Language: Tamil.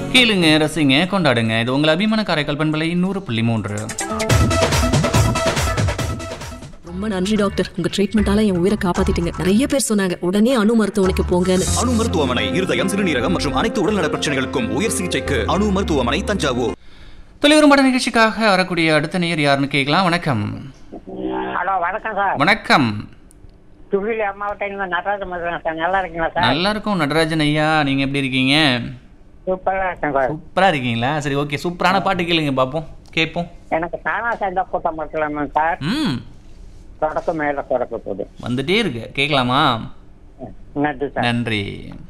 கேளுங்க ரசிங்க கொண்டாடுங்க இது உங்கள் அபிமான காரைக்கால் பண்பலை நூறு புள்ளி மூன்று ரொம்ப நன்றி டாக்டர் உங்க ட்ரீட்மெண்டால என் உயிரை காப்பாத்திட்டீங்க நிறைய பேர் சொன்னாங்க உடனே அணு மருத்துவமனைக்கு போங்கன்னு அணு மருத்துவமனை இருதயம் சிறுநீரகம் மற்றும் அனைத்து உடல்நல பிரச்சனைகளுக்கும் உயர் சிகிச்சைக்கு அணு மருத்துவமனை தஞ்சாவூர் தொலைவரும் பட நிகழ்ச்சிக்காக வரக்கூடிய அடுத்த நேயர் யாருன்னு கேட்கலாம் வணக்கம் ஹலோ வணக்கம் சார் வணக்கம் துகிலி அம்மாவட்ட நடராஜன் பேசுறேன் சார் நல்லா இருக்கீங்களா சார் நல்லா இருக்கும் நடராஜன் ஐயா நீங்க எப்படி இருக்கீங்க சூப்பரா இருக்கேன் சார் சூப்பரா இருக்கீங்களா சரி ஓகே சூப்பரான பாட்டு கேளுங்க பார்ப்போம் கேட்போம் எனக்கு தானா சேர்ந்த கூட்டம் மட்டும் சார் ம் தொடக்க மேல தொடக்க போகுது வந்துட்டே இருக்கு கேட்கலாமா நன்றி சார் நன்றி